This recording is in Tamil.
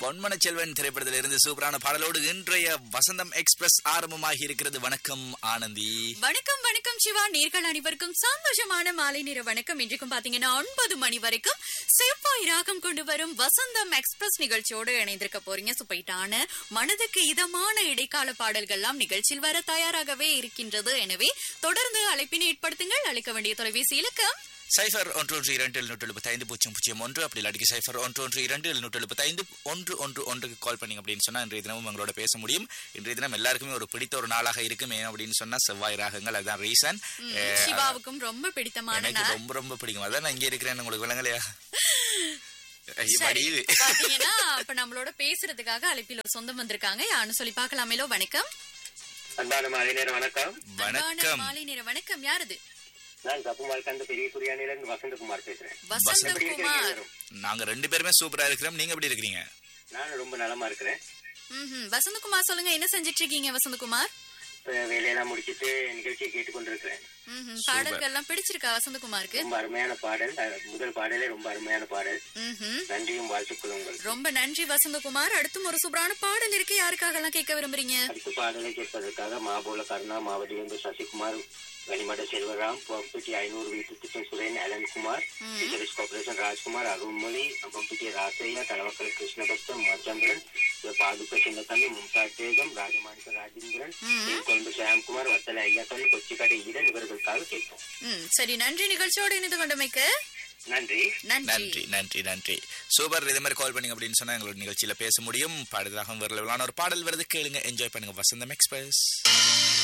பொன்மன செல்வன் திரைப்படத்தில் இருந்து சூப்பரான பாடலோடு இன்றைய வசந்தம் எக்ஸ்பிரஸ் ஆரம்பமாகி இருக்கிறது வணக்கம் ஆனந்தி வணக்கம் வணக்கம் சிவா நேர்கள் அனைவருக்கும் சந்தோஷமான மாலை நேர வணக்கம் இன்றைக்கும் பாத்தீங்கன்னா ஒன்பது மணி வரைக்கும் செவ்வாய் ராகம் கொண்டு வரும் வசந்தம் எக்ஸ்பிரஸ் நிகழ்ச்சியோடு இணைந்திருக்க போறீங்க சுப்பைட்டான மனதுக்கு இதமான இடைக்கால பாடல்கள்லாம் நிகழ்ச்சியில் வர தயாராகவே இருக்கின்றது எனவே தொடர்ந்து அழைப்பினை ஏற்படுத்துங்கள் அழைக்க வேண்டிய தொலைபேசி இலக்கம் சைஃபர் ஒன்று ஒன்று இரண்டு எழுநூற்று எழுபத்தி ஐந்து பூஜ்ஜியம் பூஜ்ஜியம் ஒன்று அப்படி இல்லாட்டி சைஃபர் ஒன்று ஒன்று இரண்டு எழுநூற்று எழுபத்தி ஐந்து ஒன்று ஒன்று ஒன்றுக்கு கால் பண்ணீங்க அப்படின்னு சொன்னா இன்றைய தினமும் உங்களோட பேச முடியும் இன்றைய தினம் எல்லாருக்குமே ஒரு பிடித்த ஒரு நாளாக இருக்கும் ஏன் அப்படின்னு சொன்னா செவ்வாய் ராகங்கள் அதுதான் ரீசன் ம், சிவாவுக்கும் ரொம்ப பிடித்தமான எனக்கு நாள் ரொம்ப ரொம்ப பிடிக்கும் அதான் நான் இங்கே இருக்கிறேன்னு உங்களுக்கு விளங்கலையா ஐயோ, சரி வடியுது. பாத்தீங்கன்னா இப்ப நம்மளோட பேசுறதுக்காக அழைப்பில் ஒரு சொந்தம் வந்திருக்காங்க யாருன்னு சொல்லி பார்க்கலாமேலோ வணக்கம் அன்பான மாலை நேரம் வணக்கம் அன்பான வணக்கம் மாலை நேர வணக்கம் யாரது நான் தப்புமால் கந்த பெரிய குரியானில இருந்து வசந்தகுமார் பேசுறேன் எப்படி வசந்தகுமார் இருக்கீங்க எல்லாரும்? நாங்க ரெண்டு பேருமே சூப்பரா இருக்கிறோம் நீங்க எப்படி இருக்கிறீங்க நானும் ரொம்ப நலமா இருக்கிறேன் ம்ஹும். வசந்தகுமார் சொல்லுங்க என்ன செஞ்சிட்டு இருக்கீங்க வசந்தகுமார் இப்ப வேலையெல்லாம் முடிச்சிட்டு நிகழ்ச்சியை கேட்டுக்கொண்டிருக்கிறேன் ம்ஹும். பாடல்கள் எல்லாம் பிடிச்சிருக்கா வசந்தகுமாருக்கு ரொம்ப அருமையான பாடல் அஹ், முதல் பாடலே ரொம்ப அருமையான பாடல் ம்ஹும். நன்றியும் வாழ்த்துக்களும் உங்களுக்கு ரொம்ப நன்றி வசந்தகுமார் அடுத்தும் ஒரு சூப்பரான பாடல் இருக்கு யாருக்காக எல்லாம் கேட்க விரும்புறீங்க அடுத்த பாடலை கேட்பதற்காக மாபோல கருணா மாவதிலிருந்து சசிகுமார் வெளிமட செல்வராம் பம்பிட்டி ஐநூறு வீட்டு திட்டம் சுரேன் அலன்குமார் பிஷரிஸ் கார்பரேஷன் ராஜ்குமார் அருள்மொழி பம்பிட்டி ராசையா தலவக்கல் கிருஷ்ணபக்தம் மச்சந்திரன் பாதுக்க சின்னத்தம்பி மும்தாஜ் பேகம் ராஜமாணிக்க ராஜேந்திரன் கொழும்பு ஷாம்குமார் வத்தல ஐயாத்தம்பி கொச்சிக்கடை ஈரன் இவர்களுக்காக கேட்போம் ம், சரி நன்றி நிகழ்ச்சியோடு இணைந்து கொண்டமைக்கு நன்றி நன்றி நன்றி நன்றி நன்றி சூப்பர் இதே மாதிரி கால் பண்ணீங்க அப்படின்னு சொன்னா எங்களோட நிகழ்ச்சியில பேச முடியும் பாடுறதாக வரலான ஒரு பாடல் வருது கேளுங்க என்ஜாய் பண்ணுங்க வசந்தம் எக்ஸ்பிரஸ்